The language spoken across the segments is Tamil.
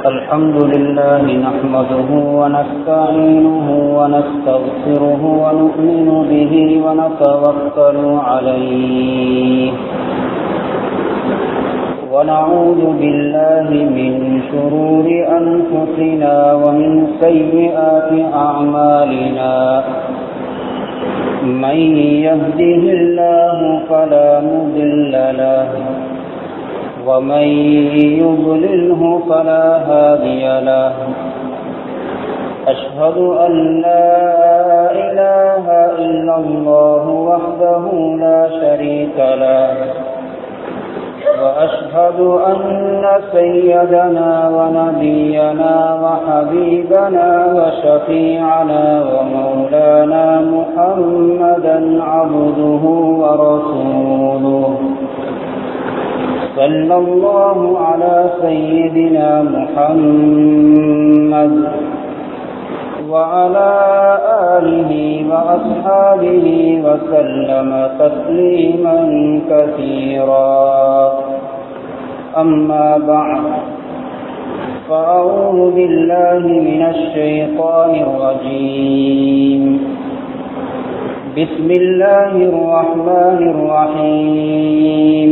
الحمد لله نحمده ونستعينه ونستغفره ونؤمن به ونتوكل عليه ونعوذ بالله من شرور أنفسنا ومن سيئات أعمالنا من يهده الله فلا مضل له ومن يضلله فلا هادي له أشهد أن لا إله إلا الله وحده لا شريك له وأشهد أن سيدنا ونبينا وحبيبنا وشفيعنا ومولانا محمدا عبده ورسوله صلى الله على سيدنا محمد وعلى آله وأصحابه وسلم تسليما كثيرا أما بعد فأعوذ بالله من الشيطان الرجيم بسم الله الرحمن الرحيم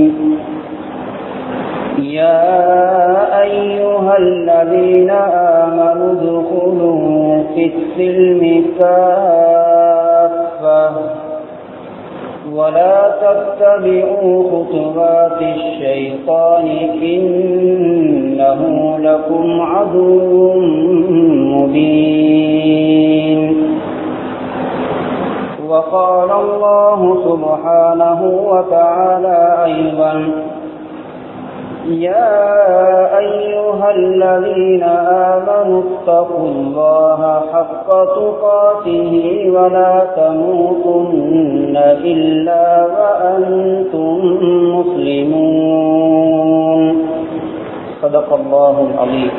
يا أيها الذين آمنوا ادخلوا في السلم كافة ولا تتبعوا خطوات الشيطان إنه لكم عدو مبين وقال الله سبحانه وتعالى أيضا يا أيها الذين آمنوا اتقوا الله حق تقاته ولا تموتن إلا وأنتم مسلمون صدق الله العظيم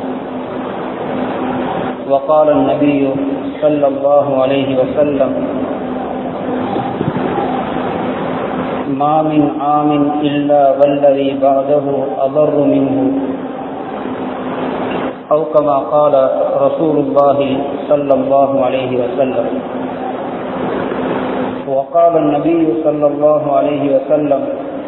وقال النبي صلى الله عليه وسلم ما من عام إلا والذي بعده أضر منه أو كما قال رسول الله صلى الله عليه وسلم وقال النبي صلى الله عليه وسلم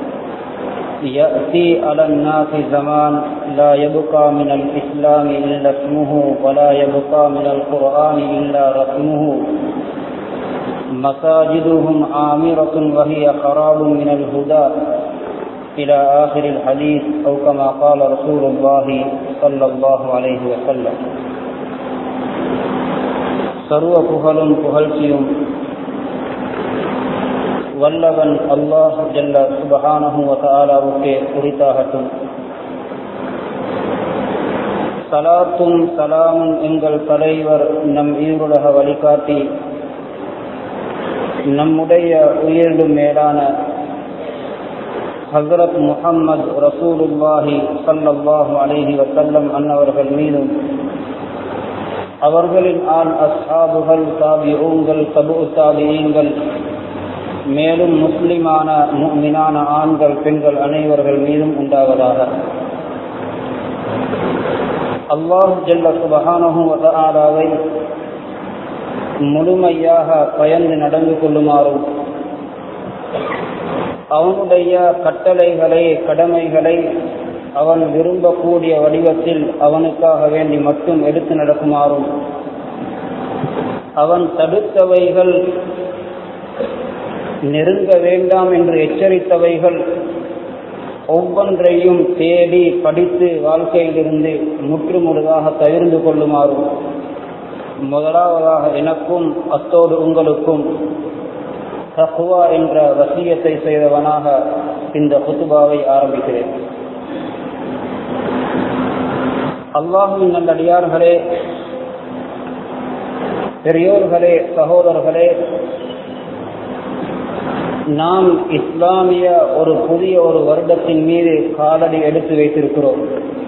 يأتي على الناس زمان لا يبقى من الإسلام إلا اسمه ولا يبقى من القرآن إلا رسمه مساجدهم عامرة وهي خراب من الهدى إلى آخر الحديث أو كما قال رسول الله صلى الله عليه وسلم சர்வ புகழும் புகழ்ச்சியும் வல்லவன் அல்லாஹ் ஜல்ல சுபஹானஹு வதாலாவுக்கே குறித்தாகட்டும் சலாத்தும் சலாமும் எங்கள் தலைவர் நம் ஈருலக வழிகாட்டி நம்முடைய உயிரிலும் மேலான ஹசரத் முகம்மது ரசூலுல்லாஹி சல்லாஹு அலிஹி வசல்லம் அன்னவர்கள் மீதும் அவர்களின் ஆண் அஸ்ஹாபுகள் தாபிஊங்கள் தபு தாபியங்கள் மேலும் முஸ்லிமான மீனான ஆண்கள் பெண்கள் அனைவர்கள் மீதும் உண்டாவதாக அல்லாஹ் ஜல்ல சுபஹானஹு வதஆலாவை முழுமையாக பயந்து நடந்து கொள்ளுமாறும் அவனுடைய கட்டளைகளை கடமைகளை அவன் விரும்பக்கூடிய வடிவத்தில் அவனுக்காக வேண்டி மட்டும் எடுத்து நடக்குமாறும் அவன் தடுத்தவைகள் நெருங்க வேண்டாம் என்று எச்சரித்தவைகள் ஒவ்வொன்றையும் தேடி படித்து வாழ்க்கையிலிருந்து முற்றுமுழுதாக தவிர்ந்து கொள்ளுமாறும் முதலாவதாக எனக்கும் அத்தோடு உங்களுக்கும் தக்குவா என்ற வசியத்தை செய்தவனாக இந்த குத்துபாவை ஆரம்பிக்கிறேன் அல்லாஹுவின் நல்லடியார்களே பெரியோர்களே சகோதரர்களே நாம் இஸ்லாமிய ஒரு புதிய ஒரு வருடத்தின் மீது காலடி எடுத்து வைத்திருக்கிறோம்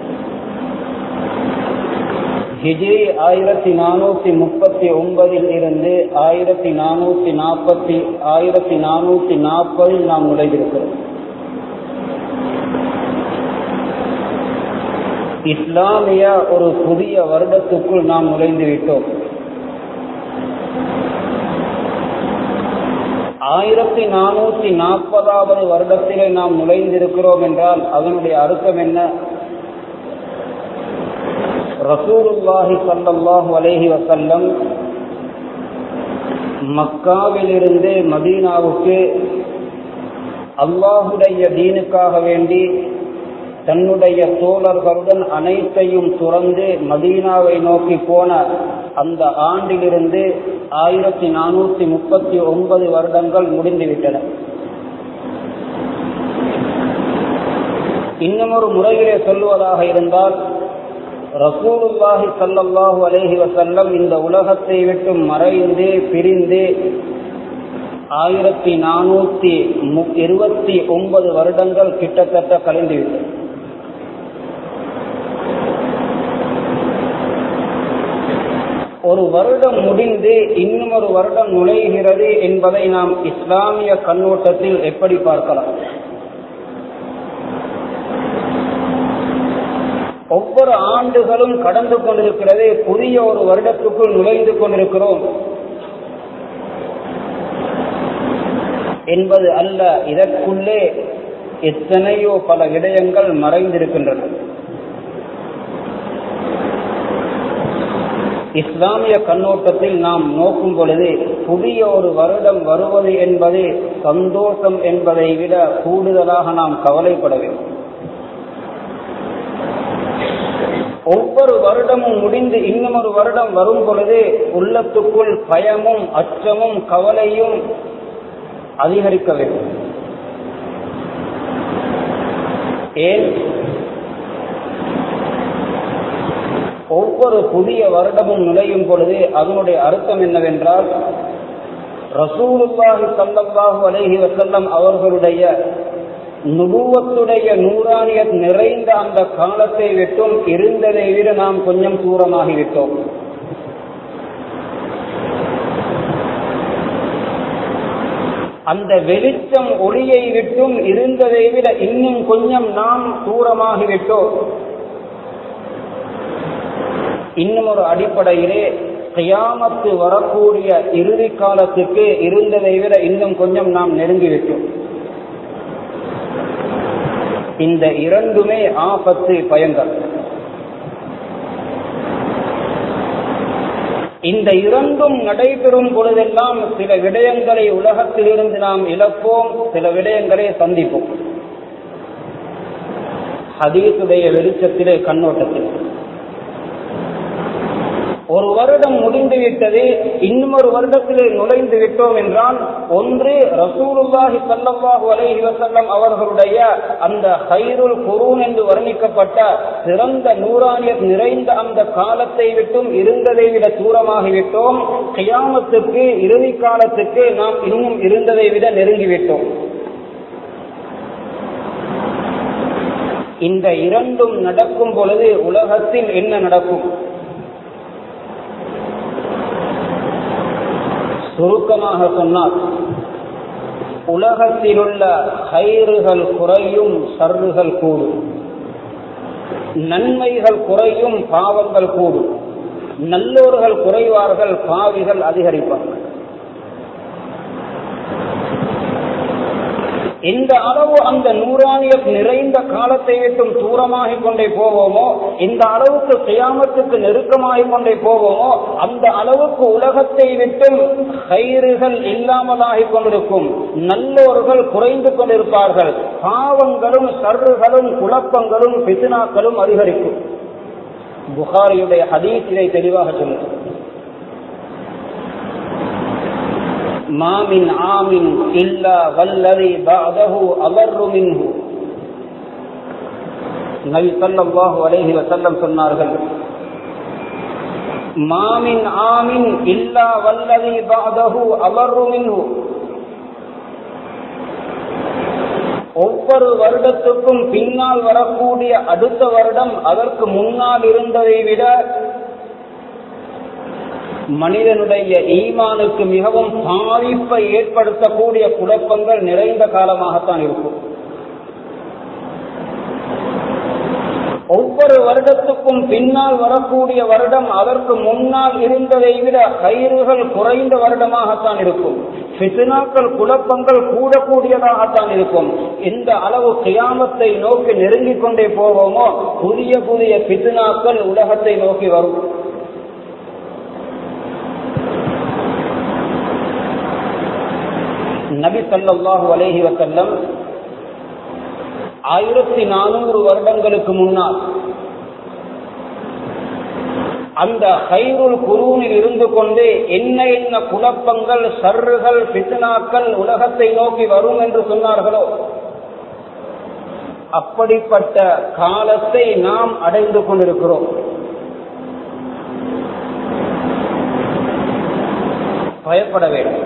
ஹிஜ்ரி ஆயிரத்தி நானூத்தி முப்பத்தி ஒன்பதில் இருந்து ஆயிரத்தி நானூத்தி நாற்பத்தி ஆயிரத்தி நானூத்தி நாற்பதில் நாம் நுழைந்திருக்கிறோம் இஸ்லாமிய ஒரு புதிய வருடத்துக்குள் நாம் நுழைந்து விட்டோம் ஆயிரத்தி நானூத்தி நாற்பதாவது வருடத்திலே நாம் நுழைந்திருக்கிறோம் என்றால் அதனுடைய அர்த்தம் என்ன ரசூலுல்லாஹி சல்லாஹூ அலேஹி வசல்லம் மக்காவிலிருந்து மதீனாவுக்கு அல்லாஹுடைய தீனுக்காக வேண்டி தன்னுடைய தோழர்களுடன் அனைத்தையும் துறந்து மதீனாவை நோக்கி போன அந்த ஆண்டிலிருந்து ஆயிரத்தி நானூத்தி முப்பத்தி ஒன்பது வருடங்கள் முடிந்துவிட்டன இன்னும் ஒரு முறையிலே சொல்லுவதாக இருந்தால் ரசூலுல்லாஹி சல்லாஹூ அலேஹி வசல்லம் இந்த உலகத்தை விட்டு மறைந்து பிரிந்து ஆயிரத்தி நானூத்தி இருபத்தி ஒன்பது வருடங்கள் கிட்டத்தட்ட கலைந்துவிட்டது ஒரு வருடம் முடிந்து இன்னும் ஒரு வருடம் நுழைகிறது என்பதை நாம் இஸ்லாமிய கண்ணோட்டத்தில் எப்படி பார்க்கலாம் ஒவ்வொரு ஆண்டுகளும் கடந்து கொண்டிருக்கிறது புதிய ஒரு வருடத்துக்குள் நுழைந்து கொண்டிருக்கிறோம் என்பது அல்ல இதற்குள்ளே எத்தனையோ பல விடயங்கள் மறைந்திருக்கின்றன இஸ்லாமிய கண்ணோட்டத்தில் நாம் நோக்கும் பொழுது புதிய ஒரு வருடம் வருவது என்பது சந்தோஷம் என்பதை விட கூடுதலாக நாம் கவலைப்பட வேண்டும் ஒவ்வொரு வருடமும் முடிந்து இன்னும் ஒரு வருடம் வரும் பொழுது உள்ளத்துக்குள் பயமும் அச்சமும் கவலையும் அதிகரிக்க வேண்டும் ஏன் ஒவ்வொரு புதிய வருடமும் நுழையும் பொழுது அதனுடைய அர்த்தம் என்னவென்றால் ரசூலுல்லாஹி சல்லல்லாஹு அலைஹி வசல்லம் அவர்களுடைய நுபுவத்துடைய நூறானியத் நிறைந்த அந்த காலத்தை விட்டும் இருந்ததை விட நாம் கொஞ்சம் தூரமாகிவிட்டோம் அந்த வெளிச்சம் ஒளியை விட்டும் இருந்ததை விட இன்னும் கொஞ்சம் நாம் தூரமாகிவிட்டோம் இன்னும் ஒரு அடிப்படையிலே கியாமத்து வரக்கூடிய இறுதி காலத்துக்கு இருந்ததை விட இன்னும் கொஞ்சம் நாம் நெருங்கிவிட்டோம் இந்த இரண்டுமே ஆபத்து பயங்கள் இந்த இரண்டும் நடைபெறும் பொழுதெல்லாம் சில விடயங்களை உலகத்திலிருந்து நாம் இழப்போம் சில விடயங்களை சந்திப்போம் ஹதீசுடைய வெளிச்சத்திலே கண்ணோட்டத்தில் ஒரு வருடம் முடிந்துவிட்டது இன்னும் ஒரு வருடத்திலே நுழைந்து விட்டோம் என்றால் ஒன்று ரசூலுல்லாஹி சல்லல்லாஹு அலைஹி வசல்லம் அவர்களுடைய அந்த ஹைருல் குரூன் என்று வர்ணிக்கப்பட்ட சிறந்த நூறானியத் நிறைந்த அந்த காலத்தை விட்டும் இருந்ததை விட தூரமாகிவிட்டோம் கியாமத்துக்கு இறுதி காலத்துக்கு நாம் இன்னும் இருந்ததை விட நெருங்கிவிட்டோம் இந்த இரண்டும் நடக்கும் பொழுது உலகத்தில் என்ன நடக்கும் சுருக்கமாக சொன்னால் உலகத்திலுள்ள கயிறுகள் குறையும் சர்றுகள் கூடும் நன்மைகள் குறையும் பாவங்கள் கூடும் நல்லோர்கள் குறைவார்கள் பாவிகள் அதிகரிப்பார்கள் எந்த அளவு அந்த நூறானியம் நிறைந்த காலத்தை விட்டும் தூரமாகிக் கொண்டே போவோமோ இந்த அளவுக்கு கியாமத்துக்கு நெருக்கமாகிக் கொண்டே போவோமோ அந்த அளவுக்கு உலகத்தை விட்டும் கயிறுகள் இல்லாமலாகிக் கொண்டிருக்கும் நல்லோர்கள் குறைந்து கொண்டிருப்பார்கள் பாவங்களும் சர்றுகளும் குழப்பங்களும் பிசினாக்களும் அதிகரிக்கும் புகாரியுடைய ஹதீஸ் இதை தெளிவாக சொல்லுங்கள் ما من عام إلا والذي بعده أضر منه நபி ஸல்லல்லாஹு அலைஹி வஸல்லம் சொன்னார்கள் மாமின் ஆமின் இல்லா வல்லதி பாதஹு அலர்ரு மின்ஹு ஒவ்வொரு வருடத்துக்கும் பின்னால் வரக்கூடிய அடுத்த வருடம் அதற்கு முன்னால் இருந்ததை விட மனிதனுடைய ஈமானுக்கு மிகவும் பாதிப்பை ஏற்படுத்தக்கூடிய குழப்பங்கள் நிறைந்த காலமாகத்தான் இருக்கும் ஒவ்வொரு ஒவ்வொரு வருடத்துக்கும் பின்னால் வரக்கூடிய வருடம் அதற்கு முன்னால் இருந்ததை விட கயிறுகள் குறைந்த வருடமாகத்தான் இருக்கும் பிசினாக்கள் குழப்பங்கள் கூடக்கூடியதாகத்தான் இருக்கும் எந்த அளவு கியாமத்தை நோக்கி நெருங்கிக் கொண்டே போவோமோ புதிய புதிய பிசினாக்கள் உலகத்தை நோக்கி வரும் நபி சல்லாஹு அலேஹி வசல்லம் ஆயிரத்தி நானூறு வருடங்களுக்கு முன்னால் அந்த ஹைருல் குரூனில் இருந்து கொண்டு என்ன என்ன குழப்பங்கள் சர்றுகள் பித்னாக்கள் உலகத்தை நோக்கி வரும் என்று சொன்னார்களோ அப்படிப்பட்ட காலத்தை நாம் அடைந்து கொண்டிருக்கிறோம் பயப்பட வேண்டும்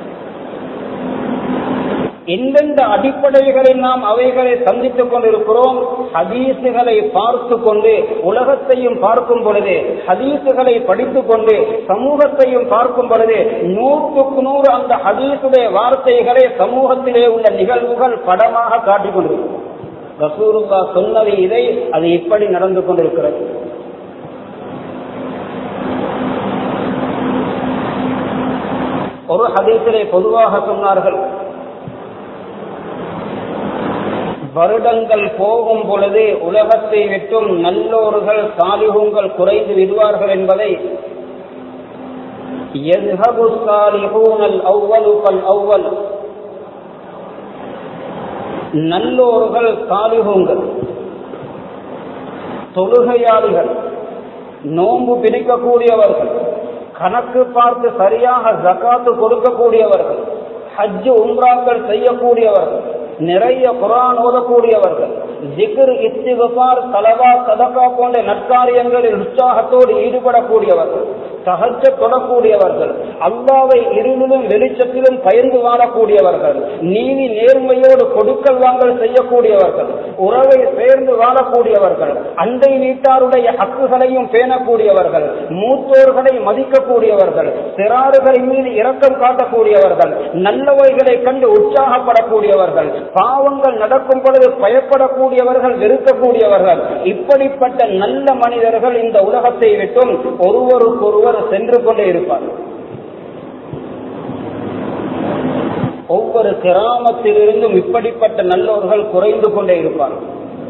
எந்தெந்த அடிப்படைகளில் நாம் அவைகளை சந்தித்துக் கொண்டிருக்கிறோம் ஹதீசுகளை பார்த்து கொண்டு உலகத்தையும் பார்க்கும் பொழுது ஹதீசுகளை படித்துக் கொண்டு சமூகத்தையும் பார்க்கும் பொழுது நூற்றுக்கு நூறு அந்த ஹதீசுடைய வார்த்தைகளை சமூகத்திலே உள்ள நிகழ்வுகள் படமாக காட்டிக் கொண்டிருக்கும் ரசூருல்லா சொன்னது இதை அது இப்படி நடந்து கொண்டிருக்கிறது ஒரு ஹதீசிலே பொதுவாக சொன்னார்கள் வருடங்கள் போகும் பொழுது உலகத்தை விட்டும் நல்லோர்கள் சாலிகுங்கள் குறைந்து விடுவார்கள் என்பதை நல்லோர்கள் சாலிகுங்கள் தொழுகையாளிகள் நோன்பு பிடிக்கக்கூடியவர்கள் கணக்கு பார்த்து சரியாக ஜக்காத்து கொடுக்கக்கூடியவர்கள் ஹஜ்ஜு உம்ராக்கள் செய்யக்கூடியவர்கள் நிறைய குரான் ஓதக்கூடியவர்கள் ஜிகர் இஸ்திகார் தலவா சதகா போன்ற நற்காரியங்களில் உற்சாகத்தோடு ஈடுபடக்கூடியவர்கள் சகஜ தொடக்கூடியவர்கள் அல்லாவை இருளிலும் வெளிச்சத்திலும் பயந்து வாழக்கூடியவர்கள் நீதி நேர்மையோடு கொடுக்கல் வாங்கல் செய்யக்கூடியவர்கள் உறவை சேர்ந்து வாழக்கூடியவர்கள் அண்டை வீட்டாருடைய ஹக்குகளையும் பேணக்கூடியவர்கள் மூத்தோர்களை மதிக்கக்கூடியவர்கள் சிறாறுகளின் மீது இரக்கம் காட்டக்கூடியவர்கள் நல்லவைகளை கண்டு உற்சாகப்படக்கூடியவர்கள் பாவங்கள் நடக்கும் பொழுது பயப்படக்கூடியவர்கள் வெறுக்கக்கூடியவர்கள் இப்படிப்பட்ட நல்ல மனிதர்கள் இந்த உலகத்தை விட்டும் ஒருவருக்கொருவர் சென்று கொண்டே இருப்பார்கள் ஒவ்வொரு கிராமத்திலிருந்தும் இப்படிப்பட்ட நல்லோர்கள் குறைந்து கொண்டே இருப்பார்கள்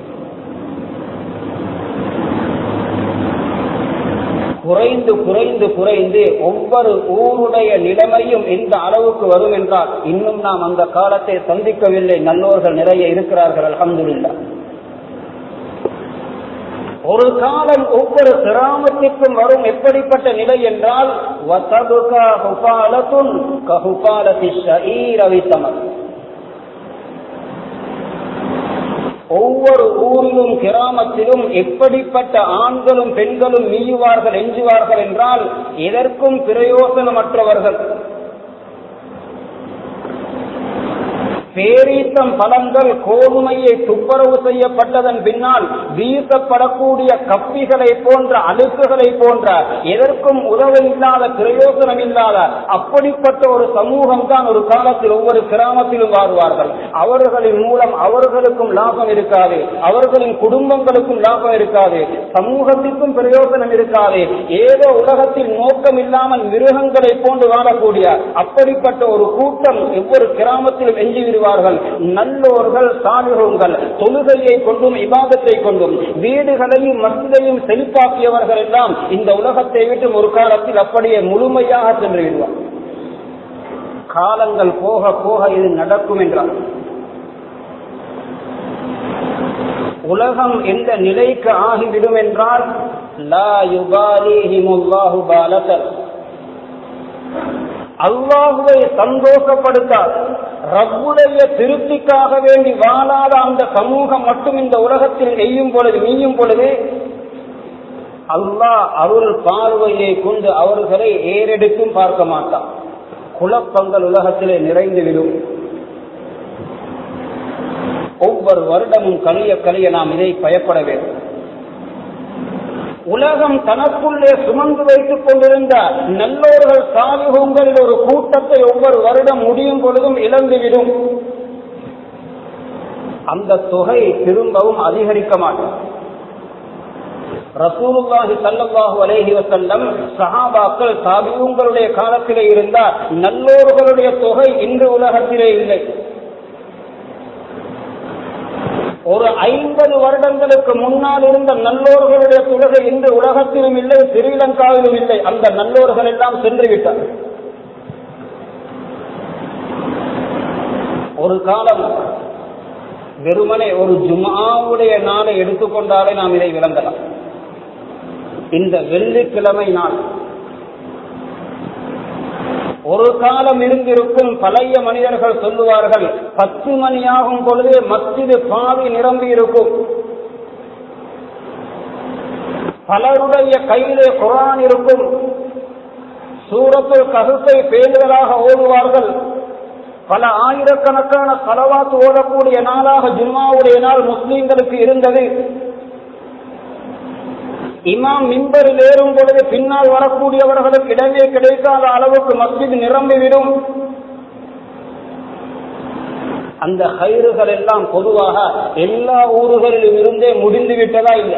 குறைந்து குறைந்து குறைந்து ஒவ்வொரு ஊருடைய நிலைமையும் எந்த அளவுக்கு வரும் என்றால் இன்னும் நாம் அந்த காலத்தை சந்திக்கவில்லை நல்லோர்கள் நிறைய இருக்கிறார்கள் அலமதுல்லா ஒரு காலம் ஒவ்வொரு கிராமத்திற்கும் வரும் எப்படிப்பட்ட நிலை என்றால் ஒவ்வொரு ஊரிலும் கிராமத்திலும் எப்படிப்பட்ட ஆண்களும் பெண்களும் மீயுவார்கள் எஞ்சுவார்கள் என்றால் எதற்கும் பிரயோசனமற்றவர்கள் பேரீத்தம் பழங்கள் கோதுமையை துப்புரவு செய்யப்பட்டதன் பின்னால் வீசப்படக்கூடிய கப்பிகளை போன்ற அழுக்குகளை போன்ற எதற்கும் உதவி இல்லாத பிரயோசனம் இல்லாத அப்படிப்பட்ட ஒரு சமூகம் தான் ஒரு காலத்தில் ஒவ்வொரு கிராமத்திலும் வாழ்வார்கள் அவர்களின் மூலம் அவர்களுக்கும் லாபம் இருக்காது அவர்களின் குடும்பங்களுக்கும் லாபம் இருக்காது சமூகத்திற்கும் பிரயோசனம் இருக்காது ஏதோ உலகத்தில் நோக்கம் இல்லாமல் மிருகங்களை போன்று வாழக்கூடிய அப்படிப்பட்ட ஒரு கூட்டம் ஒவ்வொரு கிராமத்திலும் எஞ்சி விடுவார்கள் நல்லோர்கள் சாலிகங்கள் தொழுகையை கொண்டும் இபாதத்தை கொண்டும் வீடுகளையும் மசிதையும் செழிப்பாக்கியவர்கள் எல்லாம் இந்த உலகத்தை விட்டு ஒரு காலத்தில் அப்படியே முழுமையாக சென்று விடுவார் காலங்கள் போக போக இது நடக்கும் என்றார் உலகம் எந்த நிலைக்கு ஆகிவிடும் என்றால் லா யுபாலிஹிமுல்லாஹு பாலகர் அல்லாஹுவை சந்தோஷப்படுத்தார் ரப்புடைய திருப்திக்காக வேண்டி வாழாத அந்த சமூகம் மட்டும் இந்த உலகத்தில் எய்யும் பொழுது நீயும் பொழுது அல்லாஹ் அருள் பார்வையை கொண்டு அவர்களை ஏறெடுத்தும் பார்க்க மாட்டான் குழப்பங்கள் உலகத்திலே நிறைந்துவிடும் ஒவ்வொரு வருடமும் கலிய கலிய நாம் இதை பயப்பட வேண்டும் உலகம் தனக்குள்ளே சுமந்து வைத்துக் கொண்டிருந்த நல்லோர்கள் சாலிகங்களில் ஒரு கூட்டத்தை ஒவ்வொரு வருடம் முடியும் பொழுதும் இழந்துவிடும் அந்த தொகை திரும்பவும் அதிகரிக்க மாட்டோம் ரசூலுல்லாஹி ஸல்லல்லாஹு அலைஹி வஸல்லம் சஹாபாக்கள் தாபியூங்களுடைய காலத்திலே இருந்த நல்லோர்களுடைய தொகை இன்று உலகத்திலே இல்லை ஒரு ஐம்பது வருடங்களுக்கு முன்னால் இருந்த நல்லோர்களுடைய தொழுகை இன்று உலகத்திலும் இல்லை ஸ்ரீலங்காவிலும் இல்லை அந்த நல்லோர்கள் எல்லாம் சென்று விட்டார் ஒரு காலம் வெறுமனே ஒரு ஜுமாவுடைய நாளை எடுத்துக்கொண்டாலே நாம் இதை விளங்கலாம் இந்த வெள்ளிக்கிழமை நாள் ஒரு காலம் இருந்திருக்கும் பழைய மனிதர்கள் சொல்லுவார்கள் பத்து மணியாகும் பொழுது மத்திது பாவி நிரம்பி இருக்கும் பலருடைய கையிலே குரான் இருக்கும் சூரத்துல் ககுப்பை பேருதலாக ஓடுவார்கள் பல ஆயிரக்கணக்கான தலவாத்து ஓடக்கூடிய நாளாக ஜும்மாவுடைய நாள் முஸ்லீம்களுக்கு இருந்தது இமாம் மிம்பரில் ஏறும் பொழுது பின்னால் வரக்கூடியவர்களுக்கு இடமே கிடைக்காத அளவுக்கு மஸ்ஜித் நிரம்பிவிடும் அந்த கயிறுகள் எல்லாம் பொதுவாக எல்லா ஊர்களிலும் இருந்தே முடிந்து விட்டதா இல்லை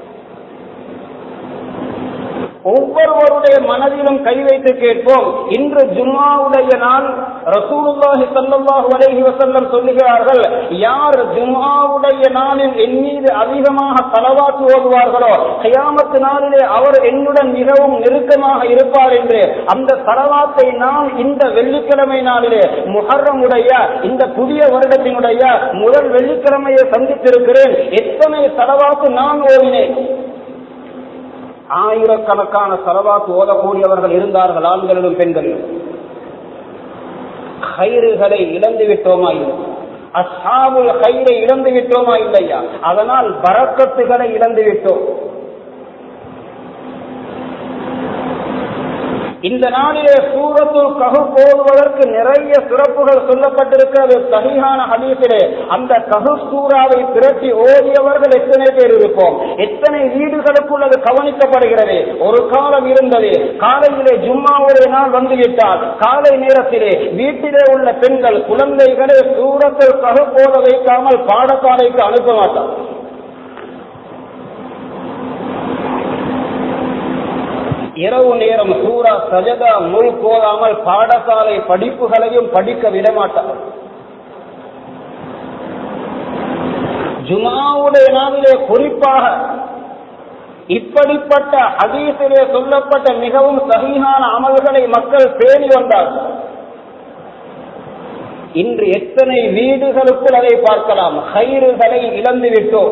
ஒவ்வொருவருடைய மனதிலும் கை வைத்து கேட்போம் இன்று ஜும்மாவுடைய நாள் ரசூலுல்லாஹி ஸல்லல்லாஹு அலைஹி வஸல்லம் சொல்லுகிறார்கள் யார் ஜும்மாவுடைய நாளில் என் மீது அதிகமாக தலவாத்து ஓதுவார்களோ கியாமத்து நாளிலே அவர் என்னுடன் மிகவும் நெருக்கமாக இருப்பார் என்று அந்த தலவாத்தை நான் இந்த வெள்ளிக்கிழமை நாளிலே முஹர்ரமுடைய இந்த புதிய வருடத்தினுடைய முதல் வெள்ளிக்கிழமையை சந்தித்திருக்கிறேன் எத்தனை தலவாத்து நான் ஓதினேன் ஆயிரக்கணக்கான செலவாத்து ஓதக்கூடியவர்கள் இருந்தார்கள் ஆண்களிலும் பெண்களிலும் கயிறுகளை இழந்து விட்டோமா இல்லை அசாபுல் கயிறை இழந்து விட்டோமா இல்லையா அதனால் பறக்கத்துகளை இழந்து விட்டோம் இந்த நாளிலே சூரத்துல் ககு போடுவதற்கு நிறைய சிறப்புகள் சொல்லப்பட்டிருக்கிறது சகிஹான ஹதீஸிலே அந்த ககு சூறாவை திரட்டி ஓடியவர்கள் எத்தனை பேர் இருப்போம் எத்தனை வீடுகளுக்குள் அது கவனிக்கப்படுகிறது ஒரு காலம் இருந்தது காலையிலே ஜும்மாவுடைய நாள் வந்துவிட்டால் காலை நேரத்திலே வீட்டிலே உள்ள பெண்கள் குழந்தைகளை சூரத்தில் ககு போட வைக்காமல் பாடசாலைக்கு அனுப்ப மாட்டார் இரவு நேரம் சூரா சஜதா முள் போதாமல் பாடசாலை படிப்புகளையும் படிக்க விடமாட்டார் ஜுமாவுடைய நாளிலே குறிப்பாக இப்படிப்பட்ட ஹதீஸிலே சொல்லப்பட்ட மிகவும் சகிஹான அமல்களை மக்கள் பேணி வந்தார்கள் இன்று எத்தனை வீடுகளுக்குள் அதை பார்க்கலாம் கயிறுகளை இழந்து விட்டோம்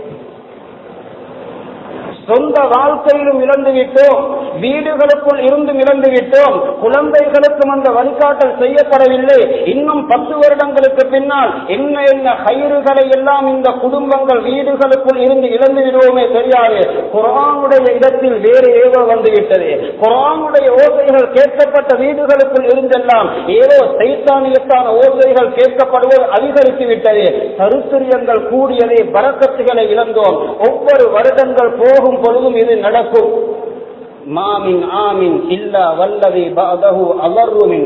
சொந்த வாழ்க்கையிலும் இழந்து விட்டோம் வீடுகளுக்குள் இருந்தும் இழந்து விட்டோம் குழந்தைகளுக்கும் அந்த வழிகாட்டல் செய்யப்படவில்லை இன்னும் பத்து வருடங்களுக்கு பின்னால் என்ன என்ன கயிறுகளை எல்லாம் இந்த குடும்பங்கள் வீடுகளுக்குள் இருந்து இழந்து விடுவோமே தெரியாது குரானுடைய இடத்தில் வேறு ஏதோ வந்துவிட்டது குரானுடைய ஓசைகள் கேட்கப்பட்ட வீடுகளுக்குள் இருந்தெல்லாம் ஏதோ சைத்தானியத்தான ஓசைகள் கேட்கப்படுவது அதிகரித்து விட்டது கருத்துரியங்கள் கூடியதை பறக்கத்துகளை இழந்தோம் ஒவ்வொரு வருடங்கள் போகும் பொழுதும் இது நடக்கும் மாமின் ஆமின் இல்லா வல்லதி பாதகு அவர்ருமின்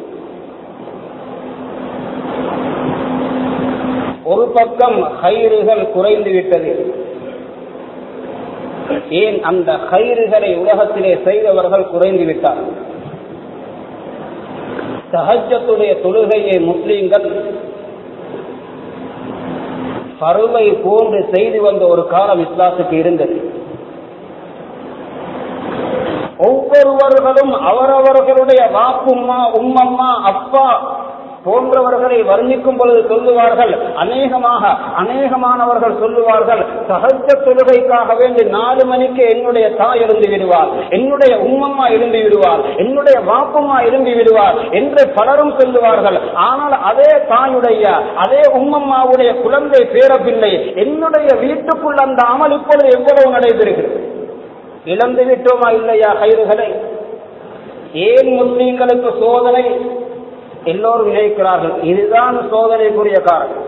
ஒரு பக்கம் கயிறுகள் குறைந்து விட்டது ஏன் அந்த கயிறுகளை உலகத்திலே செய்தவர்கள் குறைந்து விட்டார் சஹஜத்துடைய தொழுகையை முஸ்லீம்கள் பருவை போன்று செய்து வந்த ஒரு காலம் இஸ்லாத்துக்கு இருந்தது ஒவ்வொருவர்களும் அவரவர்களுடைய வாப்பும்மா உம்மம்மா அப்பா போன்றவர்களை வர்ணிக்கும் பொழுது சொல்லுவார்கள் அநேகமாக அநேகமானவர்கள் சொல்லுவார்கள் சகஜ தொழுகைக்காக வேண்டி நாலு மணிக்கு என்னுடைய தாய் எழுந்து விடுவார் என்னுடைய உம்மம்மா எழுந்து விடுவார் என்னுடைய வாப்பும்மா எழுந்து விடுவார் என்று பலரும் சொல்லுவார்கள் ஆனால் அதே தாயுடைய அதே உம்மம்மாவுடைய குழந்தை பேரப்பிள்ளை என்னுடைய வீட்டுக்குள் அந்த அமல் இப்பொழுது எவ்வளவு நடைபெறுகிறது இழந்து விட்டோமா இல்லையா கயிறுகளை ஏன் முஸ்லீம்களுக்கு சோதனை எல்லோரும் நினைக்கிறார்கள் இதுதான் சோதனைக்குரிய காரணம்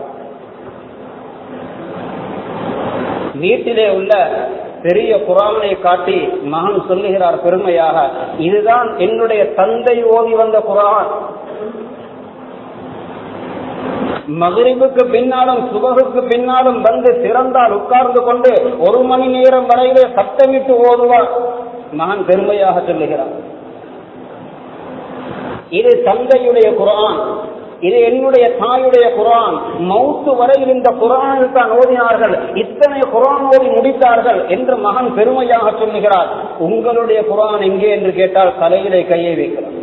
வீட்டிலே உள்ள பெரிய குரானை காட்டி மகன் சொல்லுகிறார் பெருமையாக இதுதான் என்னுடைய தந்தை ஓதி வந்த குரான் மகிழ்வுக்கு பின்னாலும் சுபகுக்கு பின்னாலும் வந்து திறந்தால் உட்கார்ந்து கொண்டு ஒரு மணி நேரம் வரையிலே சத்தமிட்டு ஓதுவார் மகன் பெருமையாக சொல்லுகிறார் இது தந்தையுடைய குரான் இது என்னுடைய தாயுடைய குரான் மவுத்து வரையில் இந்த குரானில் தான் ஓதினார்கள் இத்தனை குரான் ஓதி முடித்தார்கள் என்று மகன் பெருமையாக சொல்லுகிறார் உங்களுடைய குரான் எங்கே என்று கேட்டால் தலையிலே கையை வைக்கிறார்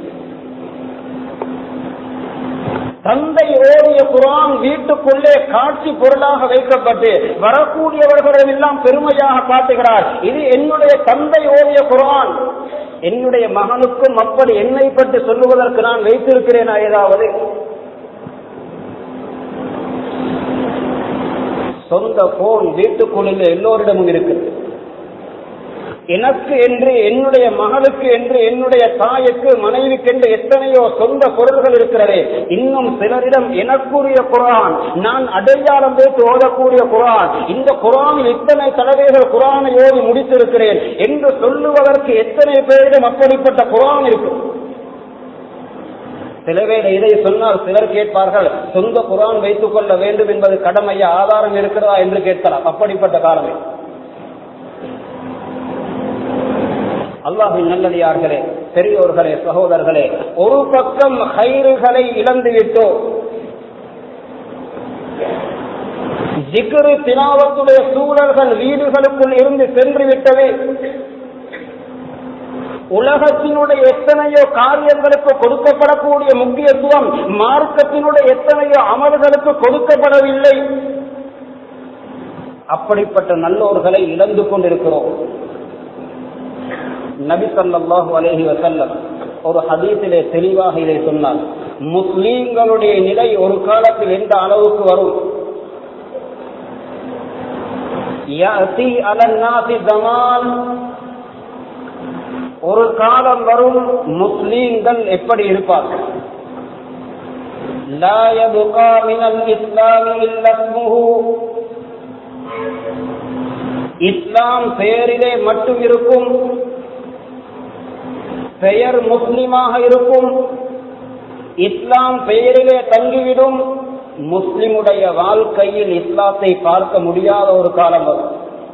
தந்தை ஓடிய குரான் வீட்டுக்குள்ளே காட்சி பொருளாக வைக்கப்பட்டு வரக்கூடியவர்களிடம் எல்லாம் பெருமையாக காட்டுகிறார் இது என்னுடைய தந்தை ஓடிய குரான் என்னுடைய மகனுக்கும் அப்படி என்னை பற்றி சொல்லுவதற்கு நான் வைத்திருக்கிறேனா ஏதாவது சொந்த போன் வீட்டுக்குள்ள எல்லோரிடமும் இருக்குது எனக்கு என்று என்னுடைய மகளுக்கு என்று என்னுடைய தாய்க்கு மனைவிக்கு என்று எத்தனையோ சொந்த பொருள்கள் இருக்கிறது இன்னும் சிலரிடம் எனக்குரிய குரான் நான் அடையாளம் வைத்து ஓதக்கூடிய குரான் இந்த குரானில் இத்தனை தடவைகள் குரானை ஓதி முடித்திருக்கிறேன் என்று சொல்லுவதற்கு எத்தனை பேரிடம் அப்படிப்பட்ட குரான் இருக்கு சில வேளை இதை சொன்னால் சிலர் கேட்பார்கள் சொந்த குரான் வைத்துக் கொள்ள வேண்டும் என்பது கடமைய ஆதாரம் இருக்கிறதா என்று கேட்கலாம் அப்படிப்பட்ட காரணமே அல்லாஹின் நல்லடியார்களே பெரியோர்களே சகோதரர்களே ஒரு பக்கம் கயிறுகளை இழந்து விட்டோம் ஜிக்ரு தினாவத்துடைய சூழல்கள் வீடுகளுக்குள் இருந்து சென்று விட்டது உலகத்தினுடைய எத்தனையோ காரியங்களுக்கு கொடுக்கப்படக்கூடிய முக்கியத்துவம் மார்க்கத்தினுடைய எத்தனையோ அமல்களுக்கு கொடுக்கப்படவில்லை அப்படிப்பட்ட நல்லோர்களை இழந்து கொண்டிருக்கிறோம் நபி சல்லாஹூ அலேஹி வசல்லம் ஒரு ஹதீஸிலே தெளிவாக இதை சொன்னார் முஸ்லீம்களுடைய நிலை ஒரு காலத்தில் எந்த அளவுக்கு வரும் ஒரு காலம் வரும் முஸ்லீம்கள் எப்படி இருப்பார்கள் لا يبقى من الإسلام إلا اسمه இஸ்லாம் பெயரிலே மட்டும் இருக்கும் பெயர் முஸ்லிமாக இருக்கும் இஸ்லாம் பெயரிலே தங்கிவிடும் முஸ்லிமுடைய வாழ்க்கையில் இஸ்லாத்தை பார்க்க முடியாத ஒரு காலம் வரும்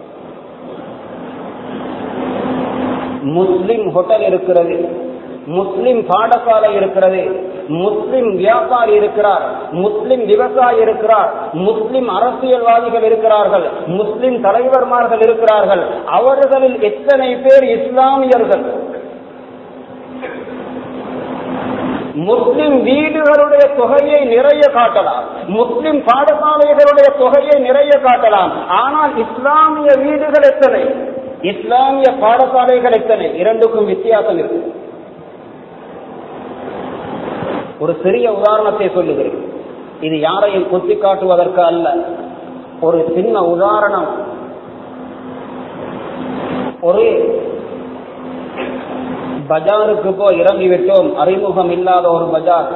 முஸ்லிம் ஹோட்டல் இருக்கிறது முஸ்லிம் பாடசாலை இருக்கிறது முஸ்லிம் வியாபாரி இருக்கிறார் முஸ்லிம் விவசாயி இருக்கிறார் முஸ்லிம் அரசியல்வாதிகள் இருக்கிறார்கள் முஸ்லிம் தலைவர்மார்கள் இருக்கிறார்கள் அவர்களில் எத்தனை பேர் இஸ்லாமியர்கள் முஸ்லிம் வீடுகளுடைய தொகையை நிறைய காட்டலாம் முஸ்லிம் பாடசாலைகளுடைய தொகையை நிறைய காட்டலாம் ஆனால் இஸ்லாமிய வீடுகள் எத்தனை இஸ்லாமிய பாடசாலைகள் எத்தனை இரண்டுக்கும் வித்தியாசம் இருக்கு ஒரு சிறிய உதாரணத்தை சொல்லுகிறேன் இது யாரையும் குத்தி காட்டுவதற்கு அல்ல ஒரு சின்ன உதாரணம் ஒரு பஜாருக்கு போய் இறங்கி விட்டோம் அறிமுகம் இல்லாத ஒரு பஜார்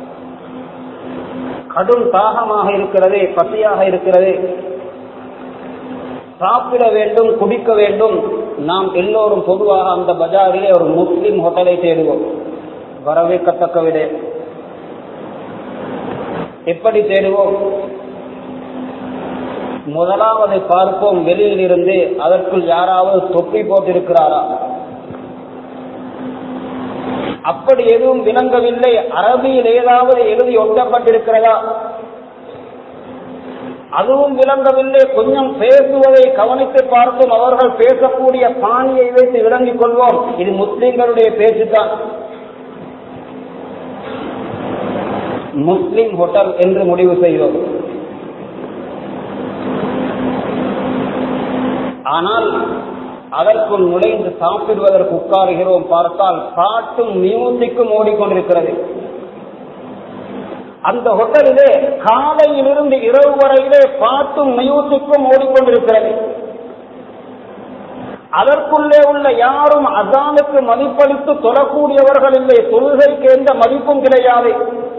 கடும் தாகமாக இருக்கிறது பசியாக இருக்கிறது சாப்பிட வேண்டும் குடிக்க வேண்டும் நாம் எல்லோரும் பொதுவாக அந்த பஜாரிலே ஒரு முஸ்லிம் ஹோட்டலை தேடுவோம் வரவேற்கத்தக்க விட எப்படி தேடுவோம் முதலாவது பார்ப்போம் வெளியில் இருந்து அதற்குள் யாராவது தொப்பி போட்டிருக்கிறாரா அப்படி எதுவும் விளங்கவில்லை அரபியில் ஏதாவது எழுதி ஒட்டப்பட்டிருக்கிறதா அதுவும் விளங்கவில்லை கொஞ்சம் பேசுவதை கவனித்து பார்த்தும் அவர்கள் பேசக்கூடிய பாணியை வைத்து விளங்கிக் கொள்வோம் இது முஸ்லிம்களுடைய பேச்சுதான் முஸ்லிம் ஹோட்டல் என்று முடிவு செய்தோம் ஆனால் அதற்குள் நுழைந்து சாப்பிடுவதற்கு உட்காருகிறோம் பார்த்தால் பாட்டும் மியூசிக்கும் ஓடிக்கொண்டிருக்கிறது அந்த ஹோட்டலிலே காலையிலிருந்து இரவு வரையிலே பாட்டும் மியூசிக்கும் ஓடிக்கொண்டிருக்கிறது அதற்குள்ளே உள்ள யாரும் அசானுக்கு மதிப்பளித்து தொழக்கூடியவர்கள் இல்லை தொழுகைக்கு எந்த மதிப்பும் கிடையாது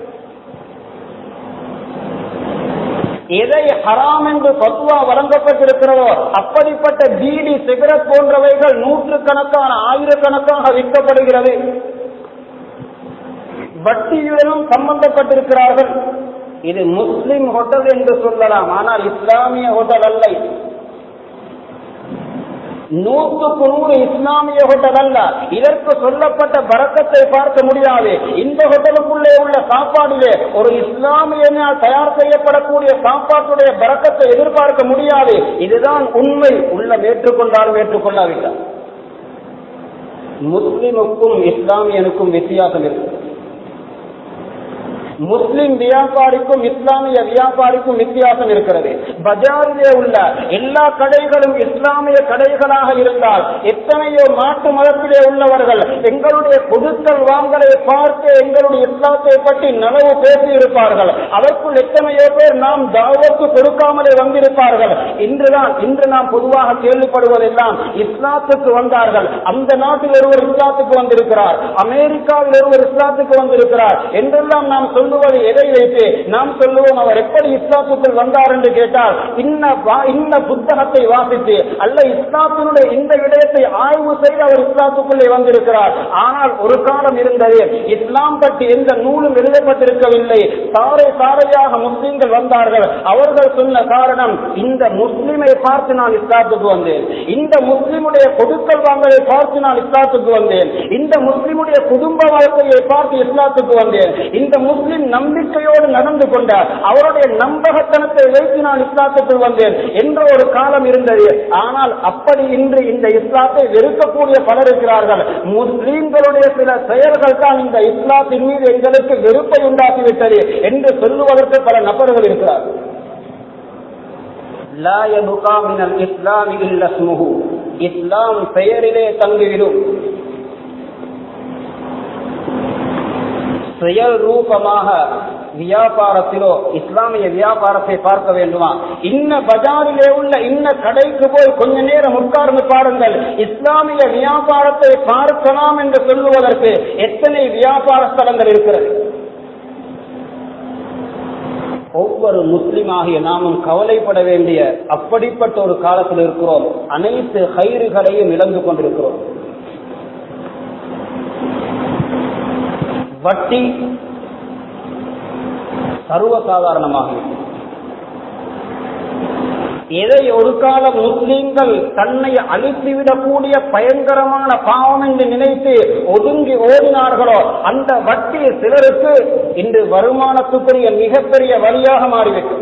எதை ஹராம் என்று பத்துவா வழங்கப்பட்டிருக்கிறதோ அப்படிப்பட்ட பீடி சிகரெட் போன்றவைகள் நூற்றுக்கணக்கான ஆயிரக்கணக்காக விற்கப்படுகிறது வட்டியுடனும் சம்பந்தப்பட்டிருக்கிறார்கள் இது முஸ்லிம் ஹோட்டல் என்று சொல்லலாம் ஆனால் இஸ்லாமிய ஹோட்டல் அல்ல இது. நூற்றுக்கு நூறு இஸ்லாமிய ஹோட்டல் அல்ல இதற்கு சொல்லப்பட்ட பறக்கத்தை பார்க்க முடியாது இந்த ஹோட்டலுக்குள்ளே உள்ள சாப்பாடிலே ஒரு இஸ்லாமியனால் தயார் செய்யப்படக்கூடிய சாப்பாட்டுடைய பறக்கத்தை எதிர்பார்க்க முடியாது இதுதான் உண்மை உள்ள ஏற்றுக்கொண்டாலும் ஏற்றுக்கொள்ளாவிட்டார் முஸ்லிமுக்கும் இஸ்லாமியனுக்கும் வித்தியாசம் இருக்கு முஸ்லிம் வியாபாரிக்கும் இஸ்லாமிய வியாபாரிக்கும் வித்தியாசம் இருக்கிறது பஜாரிலே உள்ள எல்லா கடைகளும் இஸ்லாமிய கடைகளாக இருந்தால் எத்தனையோ மாட்டு மதத்திலே உள்ளவர்கள் எங்களுடைய கொடுக்கல் வாங்கலை பார்த்து எங்களுடைய இஸ்லாத்தை பற்றி நனவு பேசி இருப்பார்கள் அதற்குள் எத்தனையோ பேர் நாம் தாவத்து கொடுக்காமலே வந்திருப்பார்கள் இன்றுதான் இன்று நாம் பொதுவாக கேள்விப்படுவதெல்லாம் இஸ்லாத்துக்கு வந்தார்கள் அந்த நாட்டில் ஒருவர் இஸ்லாத்துக்கு வந்திருக்கிறார் அமெரிக்காவில் ஒருவர் இஸ்லாத்துக்கு வந்திருக்கிறார் என்றெல்லாம் நாம் சொல்லுவது எதை வைத்து நாம் சொல்லுவோம் அவர் எப்படி இஸ்லாத்துக்குள் வந்தார் என்று கேட்டால் இன்ன வா- இன்ன புத்தகத்தை வாசித்து அல்ல இஸ்லாத்தினுடைய இந்த விடயத்தை ஆய்வு செய்து அவர் இஸ்லாத்துக்குள்ளே வந்திருக்கிறார் ஆனால் ஒரு காலம் இருந்தது இஸ்லாம் பற்றி எந்த நூலும் எழுதப்பட்டிருக்கவில்லை சாறை சாறையாக முஸ்லிம்கள் வந்தார்கள் அவர்கள் சொன்ன காரணம் இந்த முஸ்லிமை பார்த்து நான் இஸ்லாத்துக்கு வந்தேன் இந்த முஸ்லிமுடைய கொடுக்கல் வாங்கலை பார்த்து நான் இஸ்லாத்துக்கு வந்தேன் இந்த முஸ்லிமுடைய குடும்ப வாழ்க்கையை பார்த்து இஸ்லாத்துக்கு வந்தேன் இந்த முஸ்லிம் நம்பிக்கையோடு நடந்து கொண்டார் அவருடைய நம்பகத்தனத்தை வைத்து நான் இஸ்லாத்துக்குள் வந்தேன் என்ற ஒரு காலம் இருந்தது ஆனால் அப்படி இன்று இந்த இஸ்லாத்தை வெறுக்கக்கூடிய பலர் இருக்கிறார்கள் முஸ்லிம்களுடைய சில செயல்கள் தான் இந்த இஸ்லாத்தின் மீது எங்களுக்கு வெறுப்பை உண்டாக்கிவிட்டது என்று சொல்லுவதற்கு பல நபர்கள் இருக்கிறார்கள் லா யபுகா மினல் இஸ்லாமி இல்ல ஸ்முஹு. இஸ்லாம் பெயரிலே தங்கிவிடும் செயல் ரூபமாக வியாபாரத்திலோ இஸ்லாமிய வியாபாரத்தை பார்க்க வேண்டுமா இன்ன பஜாரிலே உள்ள இன்ன கடைக்கு போய் கொஞ்ச நேரம் உட்கார்ந்து பாருங்கள் இஸ்லாமிய வியாபாரத்தை பார்க்கலாம் என்று சொல்லுவதற்கு எத்தனை வியாபார ஸ்தலங்கள் இருக்கிறது ஒவ்வொரு முஸ்லிமாகிய நாமும் கவலைப்பட வேண்டிய அப்படிப்பட்ட ஒரு காலத்தில் இருக்கிறோம் அனைத்து கயிறுகளையும் இழந்து கொண்டிருக்கிறோம் வட்டி சர்வசாதாரணமாக எதை ஒரு காலம் முஸ்லிம்கள் தன்னை அழித்துவிடக்கூடிய பயங்கரமான பாவம் என்று நினைத்து ஒதுங்கி ஓடினார்களோ அந்த வட்டி சிலருக்கு இன்று வருமானத்துக்குரிய மிகப்பெரிய வழியாக மாறிவிட்டது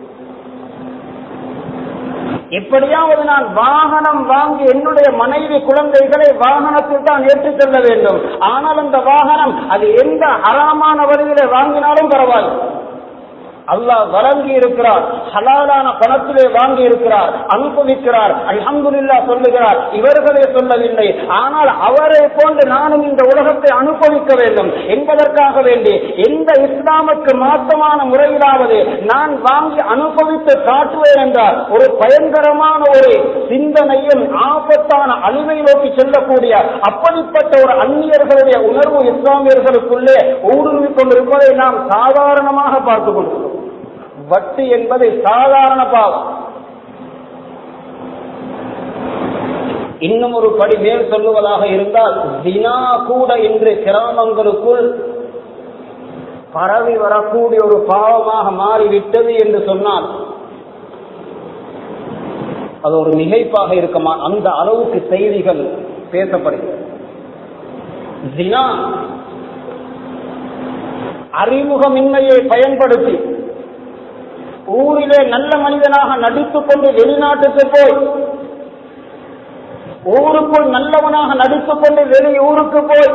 எப்படியாவது நான் வாகனம் வாங்கி என்னுடைய மனைவி குழந்தைகளை வாகனத்தில் தான் ஏற்றிச் செல்ல வேண்டும் ஆனால் அந்த வாகனம் அது எந்த அறாமான வழியிலே வாங்கினாலும் பரவாயில்லை அல்லாஹ் வழங்கி இருக்கிறார் ஹலாலான பணத்திலே வாங்கி இருக்கிறார் அனுபவிக்கிறார் அல்ஹம்துலில்லா சொல்லுகிறார் இவர்களே சொல்லவில்லை ஆனால் அவரை போன்று நானும் இந்த உலகத்தை அனுபவிக்க வேண்டும் என்பதற்காக வேண்டி எந்த இஸ்லாமுக்கு மாற்றமான முறையிலாவது நான் வாங்கி அனுபவித்து காட்டுவேன் என்றால் ஒரு பயங்கரமான ஒரு சிந்தனையும் ஆபத்தான அழிவை நோக்கி செல்லக்கூடிய அப்படிப்பட்ட ஒரு அந்நியர்களுடைய உணர்வு இஸ்லாமியர்களுக்குள்ளே ஊடுருவிக் கொண்டிருப்பதை நாம் சாதாரணமாக பார்த்துக் கொண்டிருக்கிறோம் வட்டி என்பது சாதாரண பாவம் இன்னும் ஒரு படி மேல் சொல்லுவதாக இருந்தால் தினா கூட இன்று கிராமங்களுக்குள் பரவி வரக்கூடிய ஒரு பாவமாக மாறிவிட்டது என்று சொன்னால் அது ஒரு மிகைப்பாக இருக்குமா அந்த அளவுக்கு செய்திகள் பேசப்படுகிறது தினா அறிமுகமின்மையை பயன்படுத்தி ஊரிலே நல்ல மனிதனாக நடித்துக் கொண்டு வெளிநாட்டுக்கு போய் ஊருக்குள் நல்லவனாக நடித்துக் கொண்டு வெளி ஊருக்கு போய்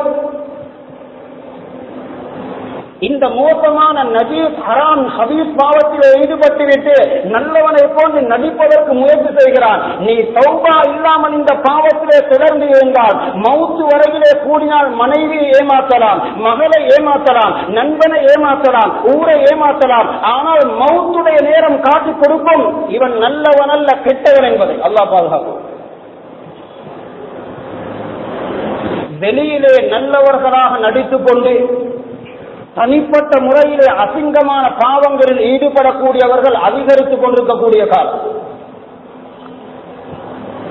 இந்த மோசமான நஜீஸ் ஹராம் ஹபீஸ் பாவத்தில் ஈடுபட்டுவிட்டு நல்லவனை போன்று நடிப்பதற்கு முயற்சி செய்கிறான் நீ தௌபா இல்லாமல் இந்த பாவத்திலே தொடர்ந்து இருந்தால் மவுத்து வரையிலே கூடினால் மனைவியை ஏமாற்றலாம் மகளை ஏமாற்றலாம் நண்பனை ஏமாற்றலாம் ஊரை ஏமாற்றலாம் ஆனால் மவுத்துடைய நேரம் காட்டிக் கொடுக்கும் இவன் நல்லவன் அல்ல கெட்டவன் என்பதை அல்லாஹ் பாதுகாக்கும் வெளியிலே நல்லவர்களாக நடித்துக் கொண்டு தனிப்பட்ட முறையிலே அசிங்கமான பாவங்களில் ஈடுபடக்கூடியவர்கள் அதிகரித்துக் கொண்டிருக்கக்கூடிய காலம்